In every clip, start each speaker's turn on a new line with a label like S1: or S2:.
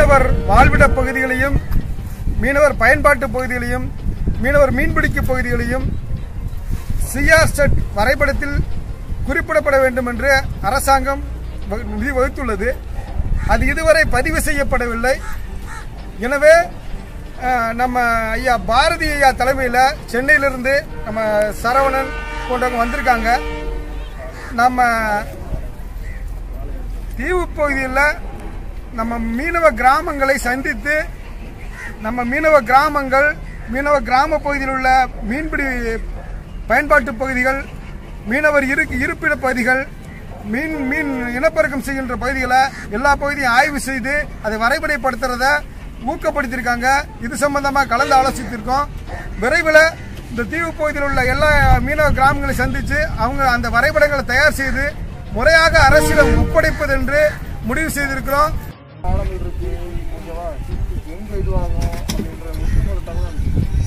S1: மீனவர் வாழ்விட பகுதிகளையும் மீனவர் பயன்பாட்டு பகுதிகளையும் மீனவர் மீன்பிடிக்கு பகுதிகளையும் சிஆர் செட் வரைபடத்தில் குறிப்பிடப்பட வேண்டும் என்று அரசாங்கம் வகு- விதி வகுத்துள்ளது அது இதுவரை பதிவு செய்யப்படவில்லை எனவே அஹ், நம்ம ஐயா பாரதி ஐயா தலைமையில் சென்னையிலிருந்து நம்ம சரவணன் போன்றவங்க வந்திருக்காங்க நம்ம தீவு பகுதியில் நம்ம மீனவ கிராமங்களை சந்தித்து நம்ம மீனவ கிராமங்கள் மீனவ கிராம பகுதியில் உள்ள மீன்பிடி பயன்பாட்டு பகுதிகள் மீனவர் இரு இருப்பிட பகுதிகள் மீன் மீன் இனப்பெருக்கம் செய்கின்ற பகுதிகளை எல்லா பகுதியும் ஆய்வு செய்து அதை வரைபடப்படுத்துறத ஊக்கப்படுத்தியிருக்காங்க இது சம்பந்தமா கலந்து ஆலோசித்திருக்கோம் விரைவில் இந்த தீவு பகுதியில் உள்ள எல்லா மீனவ கிராமங்களை சந்தித்து அவங்க அந்த வரைபடங்களை தயார் செய்து முறையாக அரசிடம் ஒப்படைப்பது என்று முடிவு செய்திருக்கிறோம்
S2: ஆழங்கள் இருக்கு ஓகேவா எங்க இதுவாகும் அப்படின்ற முக்கியமான ஒரு தகவல்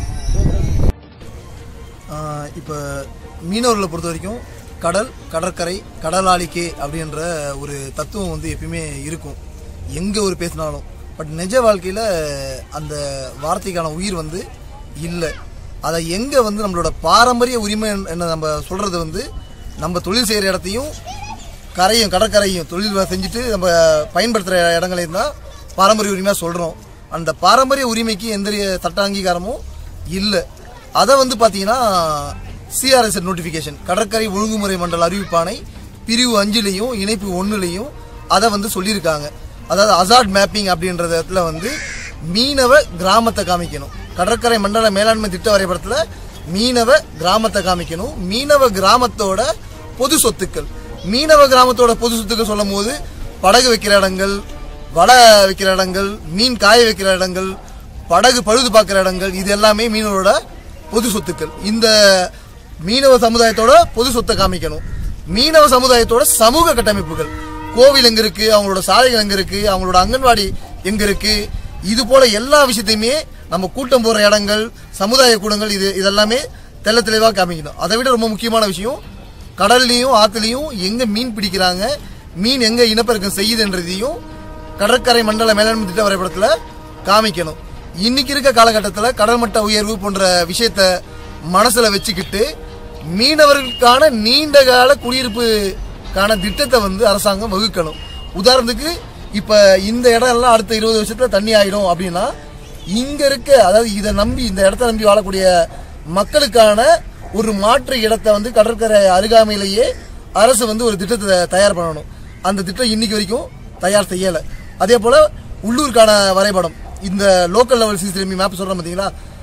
S3: இப்போ மீனவர்களை பொறுத்த வரைக்கும் கடல் கடற்கரை கடலாளிக்கே அப்படின்ற ஒரு தத்துவம் வந்து எப்பயுமே இருக்கும் எங்கே ஒரு பேசினாலும் பட் நிஜ வாழ்க்கையில் அந்த வார்த்தைக்கான உயிர் வந்து இல்லை அதை எங்கே வந்து நம்மளோட பாரம்பரிய உரிமை என்ன நம்ம சொல்கிறது வந்து நம்ம தொழில் செய்கிற இடத்தையும் கரையும் கடற்கரையும் தொழில் செஞ்சுட்டு நம்ம பயன்படுத்துகிற இடங்களையும் தான் பாரம்பரிய உரிமையாக சொல்கிறோம் அந்த பாரம்பரிய உரிமைக்கு எந்த சட்ட அங்கீகாரமும் இல்லை அதை வந்து பார்த்தீங்கன்னா சிஆர்எஸ் நோட்டிஃபிகேஷன் கடற்கரை ஒழுங்குமுறை மண்டல அறிவிப்பானை பிரிவு அஞ்சுலையும் இணைப்பு ஒன்றுலையும் அதை வந்து சொல்லியிருக்காங்க அதாவது அசாட் மேப்பிங் அப்படின்ற இடத்துல வந்து மீனவ கிராமத்தை காமிக்கணும் கடற்கரை மண்டல மேலாண்மை திட்ட வரைபடத்தில் மீனவ கிராமத்தை காமிக்கணும் மீனவ கிராமத்தோட பொது சொத்துக்கள் மீனவ கிராமத்தோட பொது சொத்துக்கள் சொல்லும் போது படகு வைக்கிற இடங்கள் வலை வைக்கிற இடங்கள் மீன் காய வைக்கிற இடங்கள் படகு பழுது பார்க்குற இடங்கள் இது எல்லாமே மீனவரோட பொது சொத்துக்கள் இந்த மீனவ சமுதாயத்தோட பொது சொத்தை காமிக்கணும் மீனவ சமுதாயத்தோட சமூக கட்டமைப்புகள் கோவில் எங்க இருக்கு அவங்களோட சாலைகள் எங்க இருக்கு அவங்களோட அங்கன்வாடி எங்க இருக்கு இது போல எல்லா விஷயத்தையுமே நம்ம கூட்டம் போற இடங்கள் சமுதாய கூடங்கள் இது இதெல்லாமே தெள்ள தெளிவாக காமிக்கணும் அதை விட ரொம்ப முக்கியமான விஷயம் கடல்லையும் ஆத்துலையும் எங்க மீன் பிடிக்கிறாங்க மீன் எங்க இனப்பெருக்கம் செய்யுதுன்றதையும் கடற்கரை மண்டல மேலாண்மை திட்ட வரைபடத்துல காமிக்கணும் இன்னைக்கு இருக்க காலகட்டத்தில் கடல் மட்ட உயர்வு போன்ற விஷயத்த மனசுல வச்சுக்கிட்டு மீனவர்களுக்கான நீண்ட கால குடியிருப்புக்கான திட்டத்தை வந்து அரசாங்கம் வகுக்கணும் உதாரணத்துக்கு இப்ப இந்த இடம் எல்லாம் அடுத்த இருபது வருஷத்துல தண்ணி ஆயிடும் அப்படின்னா இங்க இருக்க அதாவது இதை நம்பி இந்த இடத்த நம்பி வாழக்கூடிய மக்களுக்கான ஒரு மாற்று இடத்தை வந்து கடற்கரை அருகாமையிலேயே அரசு வந்து ஒரு திட்டத்தை தயார் பண்ணணும் அந்த திட்டம் இன்னைக்கு வரைக்கும் தயார் செய்யலை அதே போல உள்ளூருக்கான வரைபடம் இந்த லோக்கல் லெவல் சிசிடிவி மேப் சொல்றோம் பார்த்தீங்களா